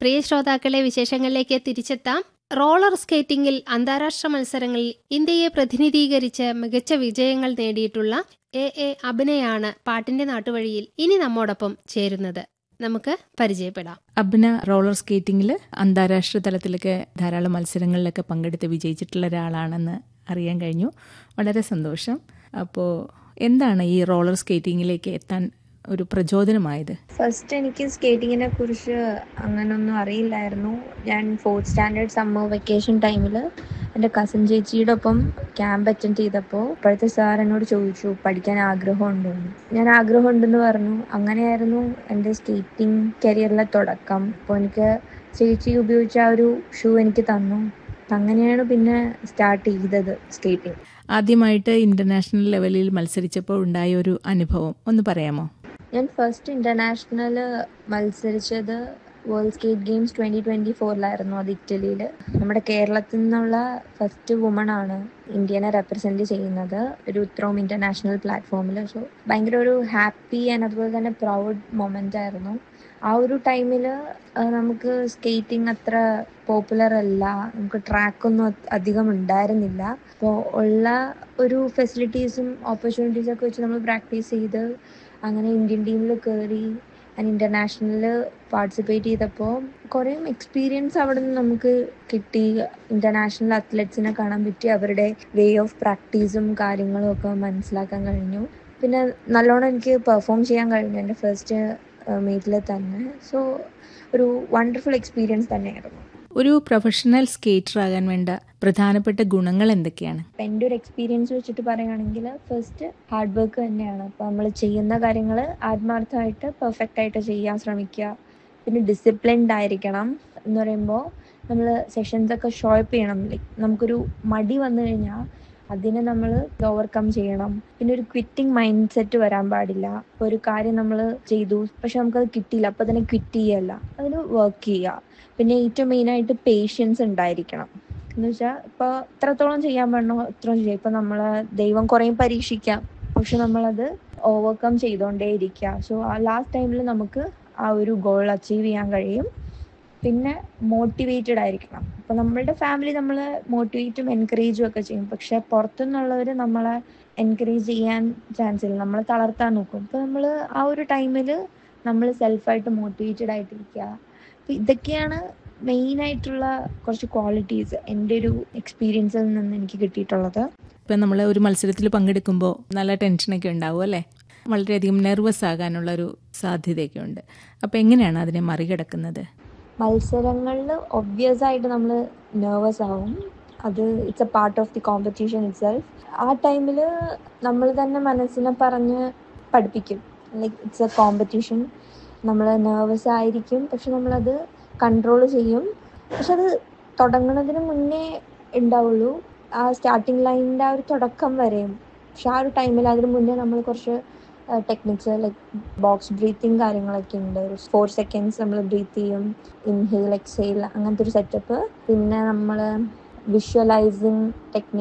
പ്രിയ ശ്രോതാക്കളെ വിശേഷങ്ങളിലേക്ക് തിരിച്ചെത്താം റോളർ സ്കേറ്റിംഗിൽ അന്താരാഷ്ട്ര മത്സരങ്ങളിൽ ഇന്ത്യയെ പ്രതിനിധീകരിച്ച് മികച്ച വിജയങ്ങൾ നേടിയിട്ടുള്ള എ എ അഭിനയാണ് പാട്ടിന്റെ നാട്ടുവഴിയിൽ ഇനി നമ്മോടൊപ്പം ചേരുന്നത് നമുക്ക് പരിചയപ്പെടാം അബ്ന റോളർ സ്കേറ്റിംഗിൽ അന്താരാഷ്ട്ര തലത്തിലൊക്കെ ധാരാളം മത്സരങ്ങളിലൊക്കെ പങ്കെടുത്ത് വിജയിച്ചിട്ടുള്ള ഒരാളാണെന്ന് അറിയാൻ കഴിഞ്ഞു വളരെ സന്തോഷം അപ്പോൾ എന്താണ് ഈ റോളർ സ്കേറ്റിങ്ങിലേക്ക് എത്താൻ ഒരു പ്രചോദനമായത് ഫസ്റ്റ് എനിക്ക് സ്കേറ്റിങ്ങിനെ കുറിച്ച് അങ്ങനൊന്നും അറിയില്ലായിരുന്നു ഞാൻ ഫോർത്ത് സ്റ്റാൻഡേർഡ് സമ്മർ വെക്കേഷൻ ടൈമിൽ എൻ്റെ കസിൻ ചേച്ചിയുടെ ഒപ്പം ക്യാമ്പ് അറ്റൻഡ് ചെയ്തപ്പോൾ ഇപ്പോഴത്തെ സാർ എന്നോട് ചോദിച്ചു പഠിക്കാൻ ആഗ്രഹമുണ്ടോ എന്ന് ഞാൻ ആഗ്രഹമുണ്ടെന്ന് പറഞ്ഞു അങ്ങനെയായിരുന്നു എൻ്റെ സ്കേറ്റിംഗ് കരിയറിലെ തുടക്കം അപ്പോൾ എനിക്ക് ചേച്ചി ഉപയോഗിച്ച ആ ഒരു ഷൂ എനിക്ക് തന്നു അങ്ങനെയാണ് പിന്നെ സ്റ്റാർട്ട് ചെയ്തത് സ്കേറ്റിംഗ് ആദ്യമായിട്ട് ഇന്റർനാഷണൽ ലെവലിൽ മത്സരിച്ചപ്പോൾ ഉണ്ടായ ഒരു അനുഭവം ഒന്ന് പറയാമോ ഞാൻ ഫസ്റ്റ് ഇന്റർനാഷണൽ മത്സരിച്ചത് world skate games twenty twenty ഫോറിലായിരുന്നു അത് ഇറ്റലിയിൽ നമ്മുടെ കേരളത്തിൽ നിന്നുള്ള ഫസ്റ്റ് വുമൺ ആണ് ഇന്ത്യനെ റെപ്രസെന്റ് ചെയ്യുന്നത് ഒരു ഇത്രയും ഇന്റർനാഷണൽ പ്ലാറ്റ്ഫോമിൽ സോ ഭയങ്കര ഒരു ഹാപ്പി ആൻഡ് അതുപോലെ തന്നെ പ്രൗഡ് മൊമെന്റ് ആയിരുന്നു ആ ഒരു ടൈമിൽ നമുക്ക് സ്കേറ്റിംഗ് അത്ര പോപ്പുലർ അല്ല നമുക്ക് ട്രാക്കൊന്നും അധികം ഉണ്ടായിരുന്നില്ല അപ്പോൾ ഉള്ള ഒരു ഫെസിലിറ്റീസും ഓപ്പർച്യൂണിറ്റീസും ഒക്കെ വെച്ച് നമ്മൾ പ്രാക്ടീസ് ചെയ്ത് അങ്ങനെ ഇന്ത്യൻ ടീമിൽ കയറി ആൻഡ് ഇൻ്റർനാഷണലിൽ പാർട്ടിസിപ്പേറ്റ് ചെയ്തപ്പോൾ കുറേ എക്സ്പീരിയൻസ് അവിടെ നിന്ന് നമുക്ക് കിട്ടി ഇൻ്റർനാഷണൽ അത്ലറ്റ്സിനെ കാണാൻ പറ്റി അവരുടെ വേ ഓഫ് പ്രാക്ടീസും കാര്യങ്ങളും ഒക്കെ മനസ്സിലാക്കാൻ കഴിഞ്ഞു പിന്നെ നല്ലോണം എനിക്ക് പെർഫോം ചെയ്യാൻ കഴിഞ്ഞു എൻ്റെ ഫസ്റ്റ് മീറ്റിൽ തന്നെ സോ ഒരു വണ്ടർഫുൾ എക്സ്പീരിയൻസ് തന്നെയായിരുന്നു ഒരു പ്രൊഫഷണൽ സ്കേറ്റർ ആകാൻ വേണ്ട പ്രധാനപ്പെട്ട ഗുണങ്ങൾ എന്തൊക്കെയാണ് അപ്പം എൻ്റെ ഒരു എക്സ്പീരിയൻസ് വെച്ചിട്ട് പറയുകയാണെങ്കിൽ ഫസ്റ്റ് ഹാർഡ് വർക്ക് തന്നെയാണ് അപ്പോൾ നമ്മൾ ചെയ്യുന്ന കാര്യങ്ങൾ ആത്മാർത്ഥമായിട്ട് പെർഫെക്റ്റ് ആയിട്ട് ചെയ്യാൻ ശ്രമിക്കുക പിന്നെ ഡിസിപ്ലിൻഡ് ആയിരിക്കണം എന്ന് പറയുമ്പോൾ നമ്മൾ സെഷൻസ് ഒക്കെ ഷോപ്പ് ചെയ്യണം ലൈക്ക് നമുക്കൊരു മടി വന്നു കഴിഞ്ഞാൽ അതിനെ നമ്മൾ ഓവർകം ചെയ്യണം പിന്നെ ഒരു ക്വിറ്റിംഗ് മൈൻഡ് സെറ്റ് വരാൻ പാടില്ല ഇപ്പോൾ ഒരു കാര്യം നമ്മൾ ചെയ്തു പക്ഷെ നമുക്കത് കിട്ടിയില്ല അപ്പോൾ തന്നെ ക്വിറ്റ് ചെയ്യല്ല അതിന് വർക്ക് ചെയ്യുക പിന്നെ ഏറ്റവും മെയിനായിട്ട് പേഷ്യൻസ് ഉണ്ടായിരിക്കണം എന്ന് വെച്ചാൽ ഇപ്പോൾ എത്രത്തോളം ചെയ്യാൻ പറ്റണോ അത്രയും ചെയ്യാം ഇപ്പം നമ്മൾ ദൈവം കുറേ പരീക്ഷിക്കാം പക്ഷെ നമ്മളത് ഓവർകം ചെയ്തുകൊണ്ടേ ഇരിക്കുക സോ ആ ലാസ്റ്റ് ടൈമിൽ നമുക്ക് ആ ഒരു ഗോൾ അച്ചീവ് ചെയ്യാൻ കഴിയും പിന്നെ മോട്ടിവേറ്റഡ് ആയിരിക്കണം അപ്പോൾ നമ്മളുടെ ഫാമിലി നമ്മളെ മോട്ടിവേറ്റും എൻകറേജും ഒക്കെ ചെയ്യും പക്ഷെ പുറത്തുനിന്നുള്ളവർ നമ്മളെ എൻകറേജ് ചെയ്യാൻ ചാൻസ് ഇല്ല നമ്മളെ തളർത്താൻ നോക്കും അപ്പോൾ നമ്മൾ ആ ഒരു ടൈമിൽ നമ്മൾ സെൽഫായിട്ട് മോട്ടിവേറ്റഡ് ആയിട്ടിരിക്കുക അപ്പോൾ ഇതൊക്കെയാണ് മെയിൻ ആയിട്ടുള്ള കുറച്ച് ക്വാളിറ്റീസ് എൻ്റെ ഒരു എക്സ്പീരിയൻസിൽ നിന്ന് എനിക്ക് കിട്ടിയിട്ടുള്ളത് ഇപ്പം നമ്മൾ ഒരു മത്സരത്തിൽ പങ്കെടുക്കുമ്പോൾ നല്ല ടെൻഷനൊക്കെ ഉണ്ടാവും അല്ലേ വളരെയധികം നെർവസ് ആകാനുള്ള ഒരു സാധ്യതയൊക്കെ ഉണ്ട് അപ്പോൾ എങ്ങനെയാണ് അതിനെ മറികടക്കുന്നത് മത്സരങ്ങളിൽ ഒബ്വിയസ് ആയിട്ട് നമ്മൾ നെർവസ് ആവും അത് it's a part of the competition itself ആ ടൈമിൽ നമ്മൾ തന്നെ മനസ്സിനെ പറഞ്ഞ് പഠിപ്പിക്കും ലൈക്ക് ഇറ്റ്സ് എ കോമ്പറ്റീഷൻ നമ്മൾ നെർവസ് ആയിരിക്കും പക്ഷെ നമ്മളത് കൺട്രോൾ ചെയ്യും പക്ഷെ അത് തുടങ്ങുന്നതിന് മുന്നേ ഉണ്ടാവുള്ളൂ ആ സ്റ്റാർട്ടിങ് ലൈനിൻ്റെ ആ ഒരു തുടക്കം വരെയും പക്ഷെ ആ ഒരു ടൈമിൽ അതിന് മുന്നേ നമ്മൾ കുറച്ച് ടെക്നിക്സ് ലൈക്ക് ബോക്സ് ബ്രീത്തിങ് കാര്യങ്ങളൊക്കെ ഉണ്ട് ഒരു ഫോർ സെക്കൻഡ്സ് നമ്മൾ ബ്രീത്ത് ചെയ്യും ഇൻഹെയിൽ എക്സെയിൽ അങ്ങനത്തെ ഒരു സെറ്റപ്പ് പിന്നെ നമ്മൾ വിഷ്വലൈസിങ് ടെക്നിക്